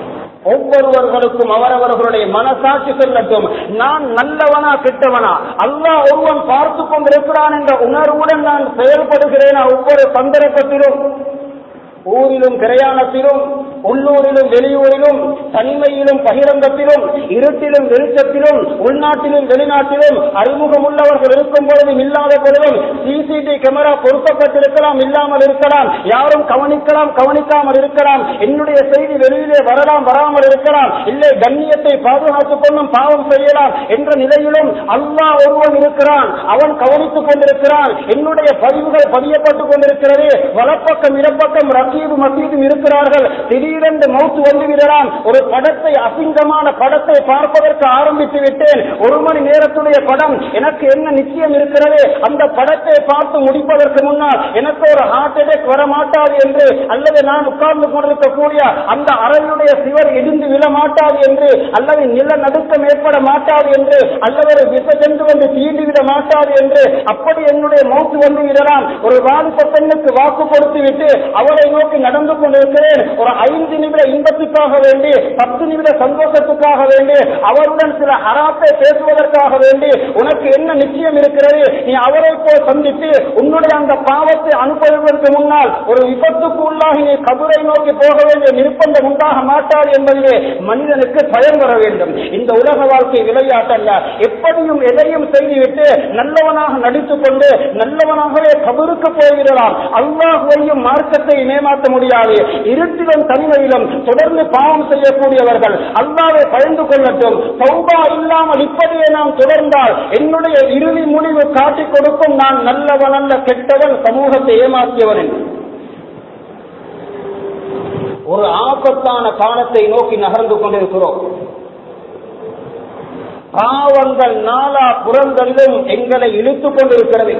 ஒவ்வொருவர்களுக்கும் அவரவர்களுடைய மனசாட்சி சொல்லட்டும் நான் நல்லவனா கெட்டவனா அல்லாஹ் ஒருவன் பார்த்து கொண்டிருக்கிறான் என்ற உணர்வுடன் நான் செயல்படுகிறேனா ஒவ்வொரு சந்தர்ப்பத்திலும் ஊரிலும் பிரயாணத்திலும் உள்ளூரிலும் வெளியூரிலும் தனிமையிலும் பகிரங்கத்திலும் இருட்டிலும் வெளிச்சத்திலும் உள்நாட்டிலும் வெளிநாட்டிலும் அறிமுகம் உள்ளவர்கள் இருக்கும் பொழுதும் இல்லாத பொழுதும் சிசிடி கேமரா பொருத்தப்பட்டிருக்கலாம் இல்லாமல் இருக்கலாம் யாரும் கவனிக்கலாம் கவனிக்காமல் இருக்கலாம் என்னுடைய செய்தி வெளியிலே வரலாம் வராமல் இருக்கலாம் இல்லை கண்ணியத்தை பாதுகாத்துக் கொள்ளும் பாவம் செய்யலாம் என்ற நிலையிலும் அல்லாஹ் ஒருவன் இருக்கிறான் அவன் கவனித்துக் கொண்டிருக்கிறான் என்னுடைய பதிவுகள் பதியப்பட்டுக் கொண்டிருக்கிறது வலப்பக்கம் இடப்பக்கம் ரசீது மசீதும் இருக்கிறார்கள் திடீரென்று மௌத்து வந்து விடலாம் ஒரு படத்தை அசிங்கமான படத்தை பார்ப்பதற்கு ஆரம்பித்து விட்டேன் ஒரு மணி நேரத்துடைய படம் எனக்கு என்ன நிச்சயம் இருக்கிறது அந்த படத்தை பார்த்து முடிப்பதற்கு முன்னால் எனக்கு ஒரு ஹார்ட் அட்டாக் வர மாட்டாது என்று அல்லது நான் உட்கார்ந்து கொண்டிருக்கக்கூடிய அந்த அறையுடைய சிவர் இடிந்து விழ மாட்டாது என்று அல்லது நிலநடுக்கம் ஏற்பட மாட்டாது என்று அல்லது ஒரு விசஜந்து வந்து தீண்டி விட மாட்டாது என்று அப்படி என்னுடைய மௌத்து வந்து விடலாம் ஒரு வாலிப பெண்ணுக்கு வாக்கு கொடுத்து விட்டு அவளை நோக்கி நடந்து கொண்டிருக்கிறேன் ஒரு ஐந்து நிமிட இன்பத்துக்காக வேண்டி பத்து நிமிட சந்தோஷத்துக்காக வேண்டி அவருடன் சில ஹராப்பை பேசுவதற்காக வேண்டி உனக்கு என்ன நிச்சயம் இருக்கிறது நீ அவரை போல் சந்தித்து உன்னுடைய அந்த பாவத்தை அனுபவிப்பதற்கு முன்னால் ஒரு விபத்துக்கு உள்ளாகி நீ கபரை நோக்கி போக வேண்டிய நிர்பந்தம் உண்டாக மாட்டாது என்பதிலே மனிதனுக்கு பயம் வர வேண்டும் இந்த உலக வாழ்க்கை விளையாட்டல்ல எப்படியும் எதையும் செய்துவிட்டு நல்லவனாக நடித்துக் கொண்டு நல்லவனாகவே கபருக்கு போய்விடலாம் அல்லாஹுவையும் மார்க்கத்தை ஏமாற்ற முடியாது இருட்டிலும் தனிமையிலும் தொடர்ந்து பாவம் செய்யக்கூடியவர்கள் அல்லாவை பயந்து கொள்ளட்டும் சௌபா இல்லாமல் இப்படியே நாம் தொடர்ந்தால் என்னுடைய இறுதி முடிவு காட்டிக் கொடுக்கும் நான் நல்லவன் அல்ல கெட்டவன் சமூகத்தை ஏமாற்றியவன் என்று. ஒரு ஆபத்தான காலத்தை நோக்கி நகர்ந்து கொண்டிருக்கிறோம் பாவங்கள் நாலா புறங்களிலும் எங்களை இழுத்துக் கொண்டிருக்கிறது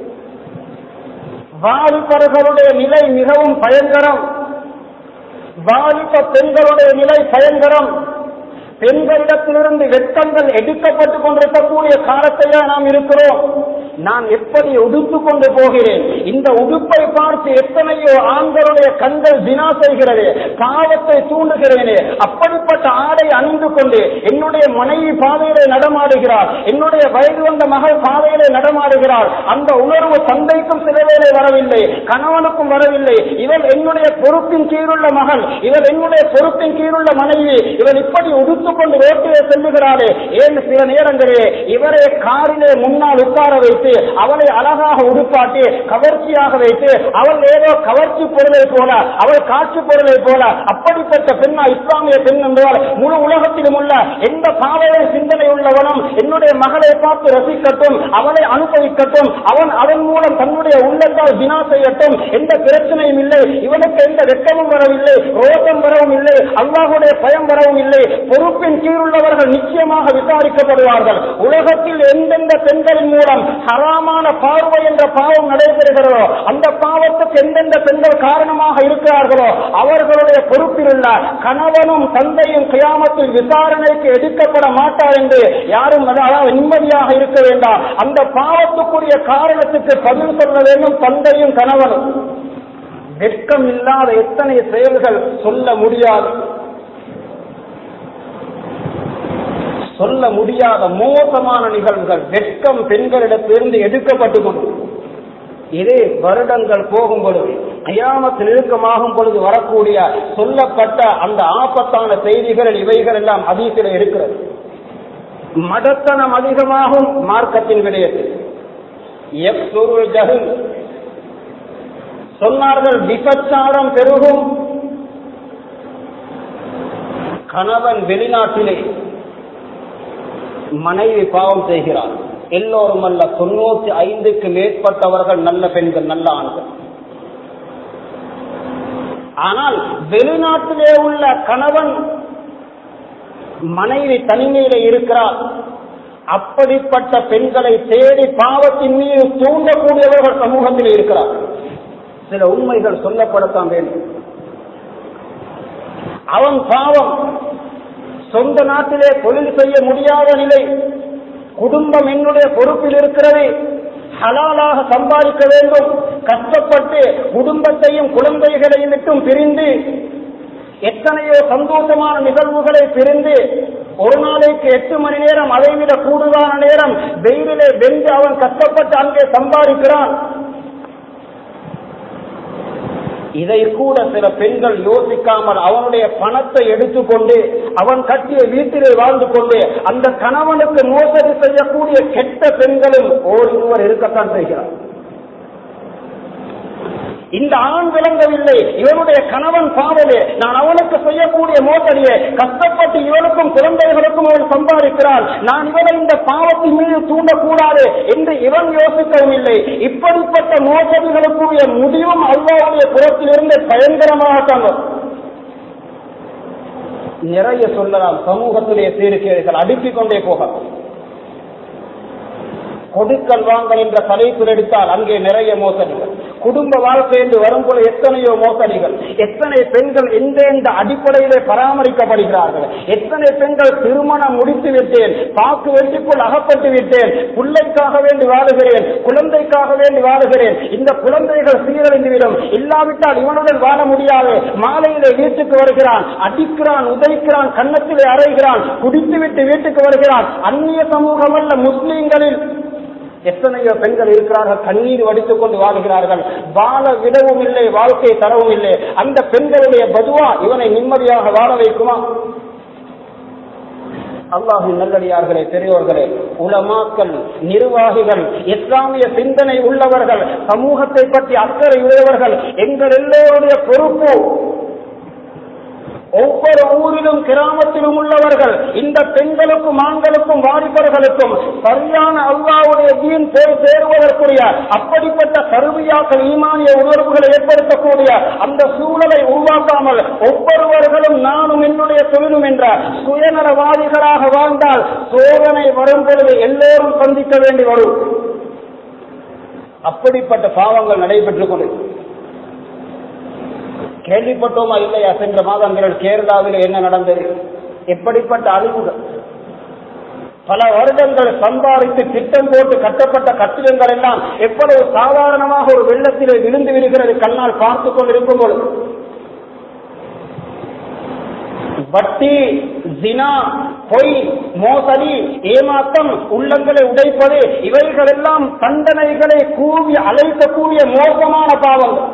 வாலிபர்களுடைய நிலை மிகவும் பயங்கரம் வாலிப பெண்களுடைய நிலை பயங்கரம் பெண்களிடத்திலிருந்து வெட்கங்கள் எடுக்கப்பட்டுக் கொண்டிருக்கக்கூடிய காலத்திலே நாம் இருக்கிறோம் நான் எப்படி உடுத்துக் கொண்டு போகிறேன் இந்த உடுப்பை பார்த்து எத்தனையோ ஆண்களுடைய கண்கள் தினா செய்கிறது பாவத்தை தூண்டுகிறேனே அப்படிப்பட்ட ஆடை அணிந்து கொண்டு என்னுடைய மனைவி பாதையிலே நடமாடுகிறார் என்னுடைய வயது வந்த மகள் பாதையிலே நடமாடுகிறார் அந்த உணர்வு தந்தைக்கும் சில வேளை வரவில்லை கணவனுக்கும் வரவில்லை இவள் என்னுடைய பொறுப்பின் கீழுள்ள மகள் இவள் என்னுடைய பொறுப்பின் கீழுள்ள மனைவி இவள் இப்படி உடுத்துக் கொண்டு ரோட்டிலே செல்லுகிறாளே ஏன் சில நேரங்களே இவரை காரிலே முன்னால் உட்கார வைத்து அவளை அழகாக உடுப்பாட்டி கவர்ச்சியாக வைத்து அவள் ஏதோ கவர்ச்சி பொருளை போல அவள் காட்சி பொருளை போல அப்படிப்பட்ட பெண்ணா இஸ்லாமிய பெண் என்றால் முழு உலகத்திலும் உள்ள எந்த பாவைய சிந்தனை உள்ளவனும் என்னுடைய மகளை பார்த்து ரசிக்கட்டும் அவளை அனுபவிக்கட்டும் அவன் அதன் மூலம் தன்னுடைய உள்ளத்தால் தினா செய்யட்டும் எந்த பிரச்சனையும் இல்லை இவனுக்கு எந்த வெட்டமும் வரவில்லை ரோசம் வரவும் இல்லை அல்லாஹுடைய பயம் வரவும் இல்லை பொறுப்பின் கீழுள்ளவர்கள் நிச்சயமாக விசாரிக்கப்படுவார்கள் உலகத்தில் எந்தெந்த பெண்களின் மூலம் ஹராமான பார்வை என்ற பாவம் நடைபெறுகிறதோ அந்த பாவத்துக்கு எந்தெந்த பெண்கள் காரணமாக இருக்கிறார்களோ அவர்களுடைய பொறுப்பில் உள்ள கணவனும் தந்தையும் கியாமத்தில் விசாரணைக்கு எடுக்கப்பட மாட்டார் என்று யாரும் அதாவது நிம்மதியாக இருக்க வேண்டாம் அந்த பாவத்துக்குரிய காரணத்துக்கு பதில் சொல்ல வேண்டும் தந்தையும் கணவனும் வெட்கம் இல்லாத எத்தனை செயல்கள் சொல்ல முடியாது சொல்ல முடியாத மோசமான நிகழ்வுகள் வெட்கம் பெண்களிடத்திலிருந்து எடுக்கப்பட்டு கொண்டு இதே வருடங்கள் போகும் பொழுது அயாமத்து நெருக்கமாகும் பொழுது வரக்கூடிய சொல்லப்பட்ட அந்த ஆபத்தான செய்திகள் இவைகள் எல்லாம் அதிகத்தில் இருக்கிறது மடத்தனம் அதிகமாகும் மார்க்கத்தின் விடயத்தில் எக்ஸுருள் ஜஹில் சொன்னார்கள் விபச்சாரம் பெருகும் கணவன் வெளிநாட்டிலே மனைவி பாவம் செய்கிறார் எல்லோரும் அல்ல தொண்ணூத்தி ஐந்துக்கு மேற்பட்டவர்கள் நல்ல பெண்கள் நல்ல ஆண்கள் ஆனால் வெளிநாட்டிலே உள்ள கணவன் மனைவி தனிமையில இருக்கிறார் அப்படிப்பட்ட பெண்களை தேடி பாவத்தின் மீது தூண்டக்கூடியவர்கள் சமூகத்தில் இருக்கிறார் சில உண்மைகள் சொல்லப்படத்தான் வேண்டும் அவன் பாவம் சொந்த நாட்டிலே தொழில் செய்ய முடியாத நிலை குடும்பம் என்னுடைய பொறுப்பில் இருக்கிறது ஹலாலாக சம்பாதிக்க வேண்டும் கஷ்டப்பட்டு குடும்பத்தையும் குழந்தைகளையும் விட்டும் பிரிந்து எத்தனையோ சந்தோஷமான நிகழ்வுகளை பிரிந்து ஒரு நாளைக்கு எட்டு மணி நேரம் அதைவிட கூடுதலான நேரம் வெயிலிலே வென்று அவன் கஷ்டப்பட்டு அங்கே சம்பாதிக்கிறான் இதை கூட சில பெண்கள் யோசிக்காமல் அவனுடைய பணத்தை எடுத்துக்கொண்டு அவன் கட்டிய வீட்டிலே வாழ்ந்து கொண்டு அந்த கணவனுக்கு மோசடி செய்யக்கூடிய கெட்ட பெண்களும் ஓரிருவர் இருக்கத்தான் செய்கிறார் இந்த ஆண் விளங்கவில்லை இவனுடைய கணவன் பாவலே நான் அவனுக்கு செய்யக்கூடிய மோசடியை கஷ்டப்பட்டு இவனுக்கும் குழந்தைகளுக்கும் அவன் சம்பாதிக்கிறான் நான் இவனை இந்த பாவத்தின் மீது தூண்டக்கூடாது என்று இவன் யோசிக்கவும் இல்லை இப்படிப்பட்ட மோசடிகளுக்குரிய முடிவும் அல்லாவுடைய புறத்திலிருந்து பயங்கரமாக நிறைய சொல்லலாம் சமூகத்திலே சீர்கேடுகள் அடுக்கிக் கொண்டே போகலாம் கொடுக்கல் வாங்கல் என்ற தலைப்பில் எடுத்தால் அங்கே நிறைய மோசடிகள் குடும்ப வாழ்க்கை என்று வரும்போது எத்தனையோ மோசடிகள் எத்தனை பெண்கள் எந்த எந்த அடிப்படையிலே பராமரிக்கப்படுகிறார்கள் எத்தனை பெண்கள் திருமணம் முடித்து விட்டேன் பாக்கு வெட்டிக்குள் அகப்பட்டு விட்டேன் பிள்ளைக்காக வேண்டி வாழுகிறேன் குழந்தைக்காக வேண்டி வாழுகிறேன் இந்த குழந்தைகள் சீரழிந்துவிடும் இல்லாவிட்டால் இவனுடன் வாழ முடியாது மாலையிலே வீட்டுக்கு வருகிறான் அடிக்கிறான் உதைக்கிறான் கன்னத்திலே அறைகிறான் குடித்துவிட்டு வீட்டுக்கு வருகிறான் அந்நிய சமூகம் அல்ல முஸ்லீம்களில் எத்தனையோ பெண்கள் இருக்கிறார்கள் கண்ணீர் வடித்துக் கொண்டு வாழ்கிறார்கள் வாழ விடவும் இல்லை வாழ்க்கை தரவும் இல்லை அந்த பெண்களுடைய பதுவா இவனை நிம்மதியாக வாழ வைக்குமா அல்லாஹின் நல்லடியார்களே பெரியோர்களே உலமாக்கள் நிர்வாகிகள் இஸ்லாமிய சிந்தனை உள்ளவர்கள் சமூகத்தை பற்றி அக்கறை உடையவர்கள் எங்கள் எல்லோருடைய பொறுப்பு ஒவ்வொரு ஊரிலும் கிராமத்திலும் உள்ளவர்கள் இந்த பெண்களுக்கும் ஆண்களுக்கும் வாலிபர்களுக்கும் சரியான அல்லாவுடைய தீன் போய் சேருவதற்குரிய அப்படிப்பட்ட கருவியாக்கள் ஈமானிய உணர்வுகளை ஏற்படுத்தக்கூடிய அந்த சூழலை உருவாக்காமல் ஒவ்வொருவர்களும் நானும் என்னுடைய தொழிலும் என்ற சுயநலவாதிகளாக வாழ்ந்தால் சோதனை வரும் பொழுது எல்லோரும் சந்திக்க வேண்டி வரும் அப்படிப்பட்ட பாவங்கள் நடைபெற்றுக் கொண்டு கேள்விப்பட்டோமா இல்லையா சென்ற மாதங்கள் கேரளாவில் என்ன நடந்தது எப்படிப்பட்ட அழிவுகள் பல வருடங்கள் சம்பாதித்து திட்டம் போட்டு கட்டப்பட்ட கட்டிடங்கள் எல்லாம் எவ்வளவு சாதாரணமாக ஒரு வெள்ளத்திலே விழுந்து விடுகிறது கண்ணால் பார்த்து கொண்டிருக்கும் பொழுது வட்டி ஜினா பொய் மோசடி ஏமாற்றம் உள்ளங்களை உடைப்பது இவைகள் எல்லாம் தண்டனைகளை கூவி அழைக்கக்கூடிய மோசமான பாவங்கள்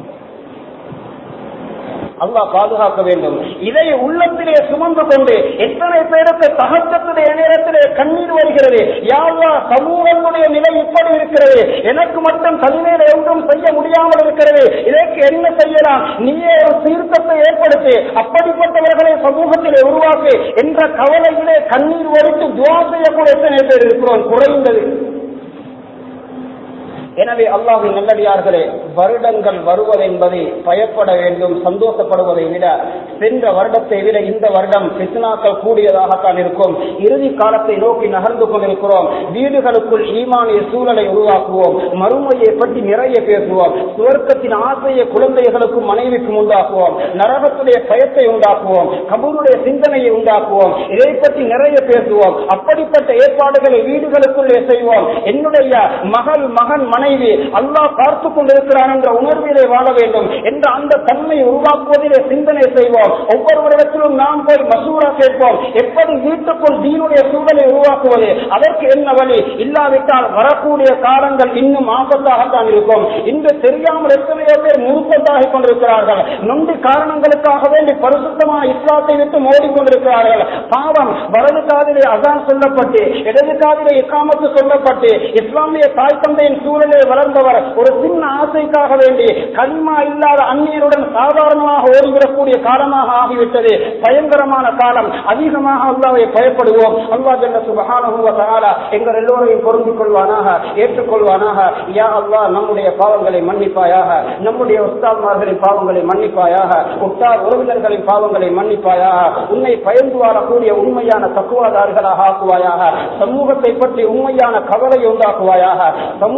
அல்லாஹ் பாதுகாக்க வேண்டும் இதை உள்ளத்திலே சுமந்து கொண்டு எத்தனை பேருக்கு தகச்சத்துடைய நேரத்திலே கண்ணீர் வருகிறது யாவா சமூகங்களுடைய நிலை இப்படி இருக்கிறது எனக்கு மட்டும் தனிமையில ஒன்றும் செய்ய முடியாமல் இருக்கிறது இதற்கு என்ன செய்யலாம் நீயே ஒரு சீர்த்தத்தை ஏற்படுத்தி அப்படிப்பட்டவர்களை சமூகத்திலே உருவாக்கு என்ற கவலையிலே கண்ணீர் வடித்து துவா செய்யக்கூடிய எத்தனை பேர் இருக்கிறோம் குறைந்தது எனவே அல்லாஹின் நல்லடியார்களே வருடங்கள் வருவதென்பதை பயப்பட வேண்டும் சந்தோஷப்படுவதை விட சென்ற வருடத்தை விட இந்த வருடம் பித்னாக்கள் கூடியதாகத்தான் இருக்கும் இறுதி காலத்தை நோக்கி நகர்ந்து கொண்டிருக்கிறோம் வீடுகளுக்குள் ஈமானிய சூழலை உருவாக்குவோம் மறுமையை பற்றி நிறைய பேசுவோம் சுவர்க்கத்தின் ஆசையை குழந்தைகளுக்கும் மனைவிக்கும் உண்டாக்குவோம் நரகத்துடைய பயத்தை உண்டாக்குவோம் கபூருடைய சிந்தனையை உண்டாக்குவோம் இதை பற்றி நிறைய பேசுவோம் அப்படிப்பட்ட ஏற்பாடுகளை வீடுகளுக்குள்ளே செய்வோம் என்னுடைய மகள் மகன் மனைவி அல்லாஹ் பார்த்து கொண்டிருக்கிறான் என்ற உணர்விலே வாழ வேண்டும் என்ற அந்த தன்மை உருவாக்குவதிலே சிந்தனை செய்வோம் ஒவ்வொருவரிடத்திலும் நாம் போய் மசூரா கேட்போம் எப்படி வீட்டுக்குள் தீனுடைய சூழலை உருவாக்குவது அதற்கு என்ன வழி இல்லாவிட்டால் வரக்கூடிய காலங்கள் இன்னும் ஆபத்தாகத்தான் இருக்கும் இன்று தெரியாமல் எத்தனையோ பேர் முருப்பத்தாகிக் கொண்டிருக்கிறார்கள் நொண்டு காரணங்களுக்காக வேண்டி பரிசுத்தமான இஸ்லாத்தை விட்டு மோடிக்கொண்டிருக்கிறார்கள் பாவம் வலது காதிலே அதான் சொல்லப்பட்டு இடது காதிலே இக்காமத்து சொல்லப்பட்டு இஸ்லாமிய தாய் தந்தையின் சூழலே வளர்ந்தவர் ஒரு சின்ன ஆசைக்காக வேண்டி கனிமா இல்லாத அந்நியருடன் சாதாரணமாக ஓடிவிடக்கூடிய காலமாக ஆகிவிட்டது பயங்கரமான காலம் அதிகமாக அல்லாவை பயப்படுவோம் அல்லா ஜல்ல சுபஹானஹு வ தஆலா எங்கள் எல்லோரையும் பொருந்திக் கொள்வானாக ஏற்றுக்கொள்வானாக யா அல்லாஹ் நம்முடைய பாவங்களை மன்னிப்பாயாக நம்முடைய உஸ்தாத்மார்களின் பாவங்களை மன்னிப்பாயாக உற்றார் உறவினர்களின் பாவங்களை மன்னிப்பாயாக உன்னை பயந்து வாழக்கூடிய உண்மையான தக்குவாதார்களாக ஆக்குவாயாக சமூகத்தை பற்றி உண்மையான கவலை உண்டாக்குவாயாக சமூக சீர்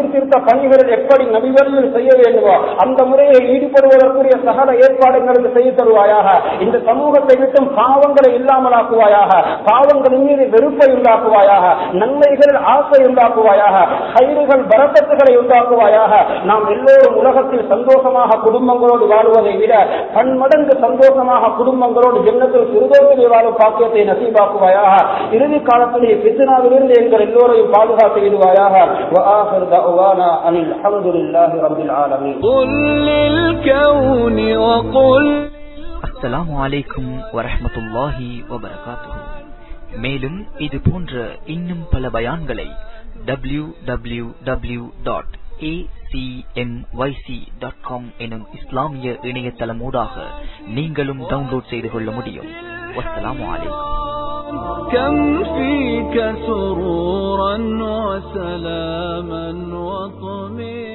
சீர்திருத்த பணிகளில் எப்படி நபிவர்கள் செய்ய வேண்டுமோ அந்த முறையை ஈடுபடுவதற்குரிய சகல ஏற்பாடுகளுக்கு செய்து தருவாயாக இந்த சமூகத்தை விட்டும் பாவங்களை இல்லாமலாக்குவாயாக பாவங்களின் மீது வெறுப்பை உண்டாக்குவாயாக நன்மைகளில் ஆசை உண்டாக்குவாயாக கயிறுகள் பரக்கத்துகளை உண்டாக்குவாயாக நாம் எல்லோரும் உலகத்தில் சந்தோஷமாக குடும்பங்களோடு வாழ்வதை விட பன்மடங்கு சந்தோஷமாக குடும்பங்களோடு ஜென்னத்தில் சிறுதோட்டிலே வாழும் பாக்கியத்தை நசீபாக்குவாயாக இறுதி காலத்திலே பித்னாவிலிருந்து எங்கள் எல்லோரையும் பாதுகாத்து விடுவாயாக وآخر دعوانا أن الحمد لله رب العالمين قل للكون وقل அஸ்ஸலாமு அலைக்கும் வரஹ்மத்துல்லாஹி வபரகாத்துஹு மேலும் இது போன்ற இன்னும் பல பயான்களை டபிள்யூ டபிள்யூ டபிள்யூ டாட் எனும் இஸ்லாமிய இணையதளமூடாக நீங்களும் டவுன்லோட் செய்து கொள்ள முடியும் வஸ்ஸலாமு அலைக்கும் كم فيك سرورا وسلاما وطمئنا